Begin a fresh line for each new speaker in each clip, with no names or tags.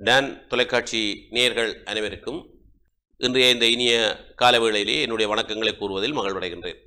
Don தொலைக்காட்சி நேயர்கள் அனைவருக்கும் இன்றைய இந்த இனிய காலவேளையிலே என்னுடைய வணக்கங்களை கூறுவதில் மகிழ்வடைகின்றேன்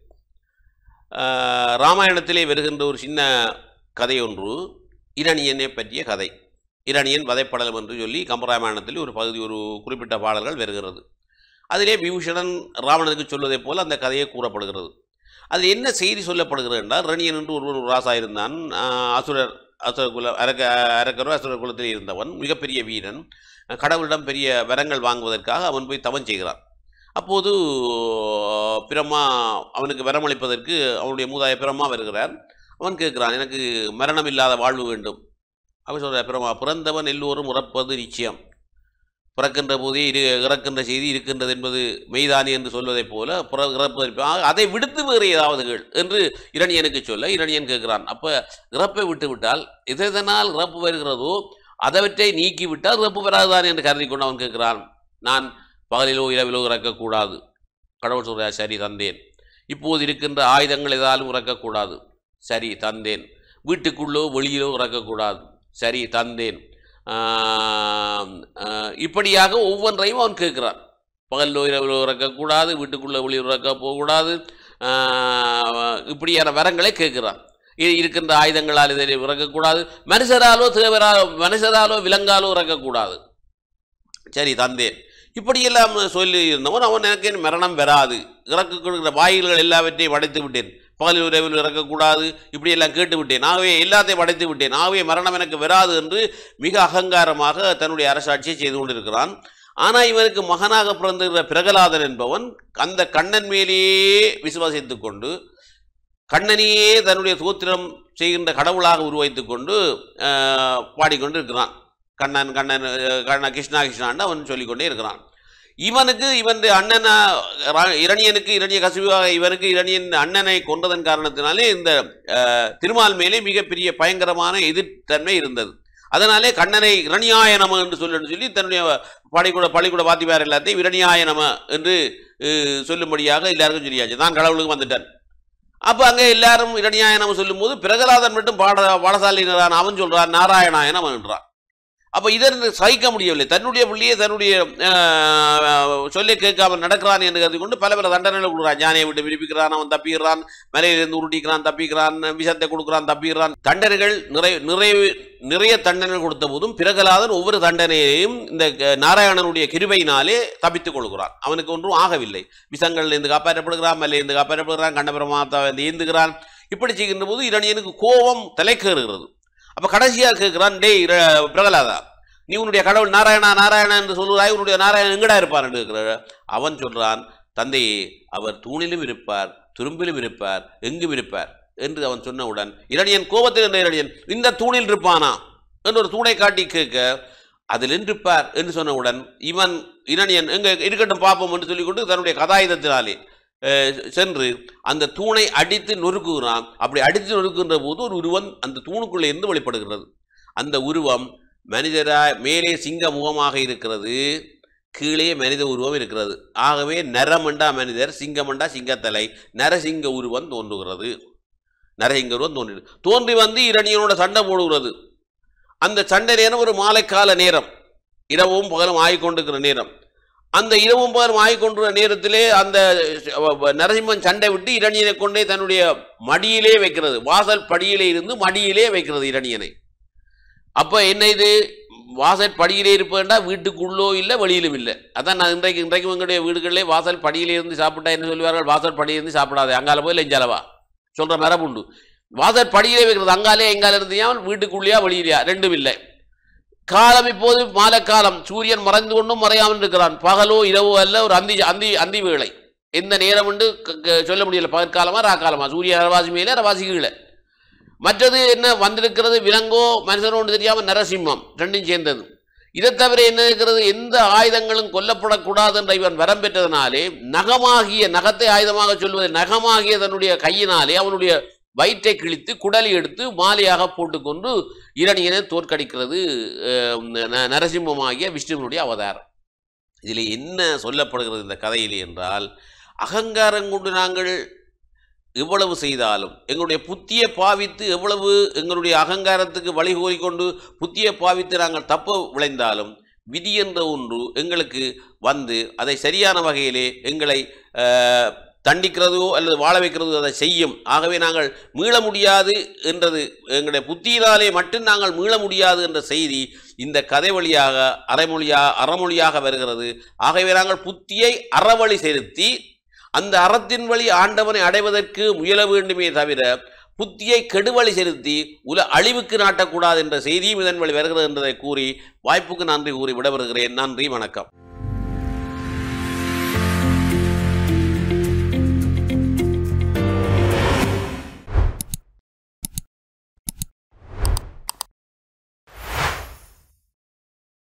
ஆஹ், ராமாயணத்திலே வருகின்ற ஒரு சின்ன கதை ஒன்று இரணியனை பற்றிய கதை இரணியன் வதைப்படலம் என்று சொல்லி கம்பராமாயணத்தில் ஒரு பகுதி ஒரு குறிப்பிட்ட பாடல்கள் வருகிறது அதிலே விபூஷணன் ராவணனுக்கு சொல்வதைப் போல அந்த கதையை கூறப்படுகிறது அதில் என்ன செய்தி சொல்லப்படுகிறது என்றால் இரணியன் என்று ஒருவன் ஒரு ராசா இருந்தான் ஆஹ், அசுரர் அசுர குல அரக்க அரக்கரோ அசுரர் குலத்தில் இருந்தவன் மிகப்பெரிய வீரன் கடவுளிடம் பெரிய வரங்கள் வாங்குவதற்காக அவன் போய் தவம் செய்கிறான் அப்போது பிரம்மா அவனுக்கு வரமளிப்பதற்கு அவனுடைய மூதாய பிரம்மா வருகிறார் அவன் கேட்கிறான் எனக்கு மரணம் இல்லாத வாழ்வு வேண்டும் அவன் சொல்ற பிரம்மா பிறந்தவன் எல்லோரும் உறப்பது நிச்சயம் பிறக்கின்ற போதே இரு இறக்கின்ற செய்தி இருக்கின்றது என்பது மெய்தானி என்று சொல்வதைப் போல புற இறப்பதற்கு ஆக, அதை விடுத்து வேறு ஏதாவது கேள் என்று இரணியனுக்கு சொல்ல இரணியன் கேட்கிறான் அப்போ இறப்பை விட்டு விட்டால் எதனால் இறப்பு வருகிறதோ அதவற்றை நீக்கி விட்டால் இறப்பு வராதுதான் என்று கருதி கொண்டு அவன் கேட்கிறான் நான் பகலிலோ இரவிலோ இறக்கக்கூடாது கடவுள் சொல்கிறார் சரி தந்தேன் இப்போது இருக்கின்ற ஆயுதங்கள் எதாலும் இறக்கக்கூடாது சரி தந்தேன் வீட்டுக்குள்ளோ வெளியிலோ இறக்கக்கூடாது சரி தந்தேன் ஆம், ஆஹ், இப்படியாக ஒவ்வொன்றையும் அவன் கேட்கிறான் பகலிலோ இரவிலோ இறக்கக்கூடாது வீட்டுக்குள்ளே வெளியில் இறக்க போகக்கூடாது ஆஹ், இப்படியான வரங்களை கேட்கிறான் இ- இருக்கின்ற ஆயுதங்களால் இதை இறக்கக்கூடாது மனுஷராலோ தேவராலோ மனுஷராலோ விலங்காலோ இறக்கக்கூடாது சரி தந்தேன் இப்படியெல்லாம் சொல்லி இருந்தவன் அவன் எனக்கு என் மரணம் வராது இறக்க கொடுக்கிற வாயில்கள் எல்லாவற்றையும் அடைத்து விட்டேன் பகலில் இரவில் இறக்கக்கூடாது இப்படியெல்லாம் கேட்டு விட்டேன் ஆகவே எல்லாத்தையும் அடைத்து விட்டேன் ஆகவே மரணம் எனக்கு வராது என்று மிக அகங்காரமாக தன்னுடைய அரசாட்சியை செய்து கொண்டிருக்கிறான் ஆனால் இவனுக்கு மகனாக பிறந்திருக்கிற பிரகலாதன் என்பவன் அந்த கண்ணன் மேலேயே விசுவாசித்து கொண்டு கண்ணனையே தன்னுடைய சூத்திரம் செய்கின்ற கடவுளாக உருவைத்துக் கொண்டு ஆஹ், பாடிக்கொண்டு இருக்கிறான் கண்ணன் கண்ணன் அஹ், கண்ண கிருஷ்ணா கிருஷ்ணான்னு அவன் சொல்லிக்கொண்டே இருக்கிறான் இவனுக்கு இவன் அண்ணனா ரா- இரணியனுக்கு இரணிய கசிவாக இவனுக்கு இரணியன் அண்ணனை கொன்றதன் காரணத்தினாலே இந்த அஹ், திருமால் மேலே மிகப்பெரிய பயங்கரமான எதிர்த்தன்மை இருந்தது அதனாலே கண்ணனை இரணியாய நம என்று சொல்லி சொல்லி தன்னுடைய பள்ளிக்கூட பள்ளிக்கூட வாத்தியார் எல்லாத்தையும் இரணியாய நம என்று அஹ், சொல்லும்படியாக எல்லாருக்கும் சொல்லியாச்சு நான் கடவுளுக்கு வந்துட்டேன் அப்போ அங்கே எல்லாரும் இரணியாயனம் சொல்லும்போது பிரகலாதன் மட்டும் பாட பாடசாலினான் அவன் சொல்றான் நாராயணாயனம் என்றான் அப்போ இதை சகிக்க முடியவில்லை தன்னுடைய பிள்ளையை தன்னுடைய ஆஹ், சொல்லை கேட்காம நடக்கிறான் என்று கருதி கொண்டு பல பல தண்டனைகளை கொடுக்குறான் ஞானியை விட்டு விடுவிக்கிறான் அவன் தப்பிக்கிறான் மலையிலிருந்து உருட்டிக்கிறான் தப்பிக்கிறான் விஷத்தை கொடுக்குறான் தப்பிக்கிறான் தண்டனைகள் நிறைய நிறைய நிறைய தண்டனைகள் கொடுத்த போதும் பிரகலாதன் ஒவ்வொரு தண்டனையையும் இந்த க- நாராயணனுடைய கிருபையினாலே தப்பித்துக் கொள்கிறான் அவனுக்கு ஒன்றும் ஆகவில்லை விஷங்கள்ல இருந்து காப்பாற்றப்படுகிறான் மலையிலிருந்து காப்பாற்றப்படுகிறான் கண்டபரமாத்தா வந்து ஏந்துகிறான் இப்படி செய்கின்ற போது இரணியனுக்கு கோபம் தலைக்கேறுகிறது அப்ப கடைசியாக கேட்கிறான் டேய் இர- பிரகலாதா நீ உன்னுடைய கடவுள் நாராயணா நாராயணா என்று சொல்லுறாய் உன்னுடைய நாராயணன் எங்கடா இருப்பார் என்று கேட்கிற அவன் சொல்றான் தந்தையே அவர் தூணிலும் இருப்பார் துரும்பிலும் இருப்பார் எங்கும் இருப்பார் என்று அவன் சொன்னவுடன் இரணியன் கோபத்தில் இருந்த இரணியன் இந்த தூணில் இருப்பானா என்று ஒரு தூணை காட்டி கேட்க அதில் இருப்பார் என்று சொன்னவுடன் இவன் இரணியன் எங்க இருக்கட்டும் பார்ப்போம் என்று சொல்லிக்கொண்டு தன்னுடைய கதாயுதத்தினாலே அஹ், சென்று அந்த தூணை அடித்து நொறுக்குகிறான் அப்படி அடித்து நொறுக்குகின்ற போது ஒரு உருவம் அந்த தூணுக்குள்ளே இருந்து வெளிப்படுகிறது அந்த உருவம் மனிதராய் மேலே சிங்க முகமாக இருக்கிறது கீழே மனித உருவம் இருக்கிறது ஆகவே நரமண்டா மனிதர் சிங்கமண்டா சிங்கத்தலை நரசிங்க உருவம் தோன்றுகிறது நரசிங்க உருவம் தோன்றியது தோன்றி வந்து இரணியனோட சண்டை போடுகிறது அந்த சண்டை நேரம் ஒரு மாலைக்கால நேரம் இரவும் பகலும் ஆகிக்கொண்டிருக்கிற நேரம் அந்த இரவும் பகலும் ஆகிக்கொண்டிருக்கிற நேரத்திலே அந்த நரசிம்மன் சண்டை விட்டு இரணியனை கொண்டே தன்னுடைய மடியிலே வைக்கிறது வாசல் படியிலே இருந்து மடியிலே வைக்கிறது இரணியனை அப்போ என்ன இது வாசல் படியிலே இருப்பேன்டா வீட்டுக்குள்ளோ இல்லை வெளியிலும் இல்லை அதான் நான் இன்றைக்கு இன்றைக்கு எங்களுடைய வீடுகளிலே வாசல் படியிலே இருந்து சாப்பிட்டா என்ன சொல்லுவார்கள் வாசல் படியிலிருந்து சாப்பிடாதே அங்கால போய் லெஞ்சாலவா சொல்கிற மரபுண்டு வாசல் படியிலே வைக்கிறது அங்காலே எங்கால இருந்தியா வீட்டுக்குள்ளேயா வெளியிலையா ரெண்டும் இல்லை காலம் இப்போது மாலைக்காலம் சூரியன் மறைந்து கொண்டும் மறையாமல் இருக்கிறான் பகலோ இரவோ அல்ல ஒரு அந்தி அந்தி அந்தி வேளை எந்த நேரம் உண்டு க- க- சொல்ல முடியல பகற்காலமா ராக்காலமா சூரிய அரவாசி மேலே அரவாசி கீழே மற்றது என்ன வந்திருக்கிறது விலங்கோ மனுஷனோ ஒன்று தெரியாமல் நரசிம்மம் ரெண்டும் சேர்ந்தது இதை தவிர என்ன இருக்கிறது எந்த ஆயுதங்களும் கொல்லப்படக்கூடாது என்ற இவன் வரம் பெற்றதனாலே நகமாகிய நகத்தை ஆயுதமாக சொல்வது நகமாகிய தன்னுடைய கையினாலே அவனுடைய வயிற்றை கிழித்து குடலை எடுத்து மாலையாக போட்டுக்கொண்டு இரணியனை தோற்கடிக்கிறது அஹ், ந- நரசிம்மமாகிய விஷ்ணுவனுடைய அவதாரம் இதில் என்ன சொல்லப்படுகிறது இந்த கதையிலே என்றால் அகங்காரம் கொண்டு நாங்கள் எவ்வளவு செய்தாலும் எங்களுடைய புத்தியை பாவித்து எவ்வளவு எங்களுடைய அகங்காரத்துக்கு வழிகோலிக்கொண்டு புத்தியை பாவித்து நாங்கள் தப்ப விளைந்தாலும் விதி என்ற ஒன்று எங்களுக்கு வந்து அதை சரியான வகையிலே எங்களை அஹ், தண்டிக்கிறதோ அல்லது வாழ வைக்கிறதோ அதை செய்யும் ஆகவே நாங்கள் மீள முடியாது என்றது எங்களுடைய புத்தியினாலே மட்டும் நாங்கள் மீள முடியாது என்ற செய்தி இந்த கதை வழியாக அரைமொழியா அறமொழியாக வருகிறது ஆகவே நாங்கள் புத்தியை அறவழி செலுத்தி அந்த அறத்தின் வழி ஆண்டவனை அடைவதற்கு முயல வேண்டுமே தவிர புத்தியை கெடுவழி செலுத்தி உல அழிவுக்கு நாட்டக்கூடாது என்ற செய்தியும் இதன் வழி வருகிறது என்பதை கூறி வாய்ப்புக்கு நன்றி கூறி விடவருகிறேன் நன்றி வணக்கம்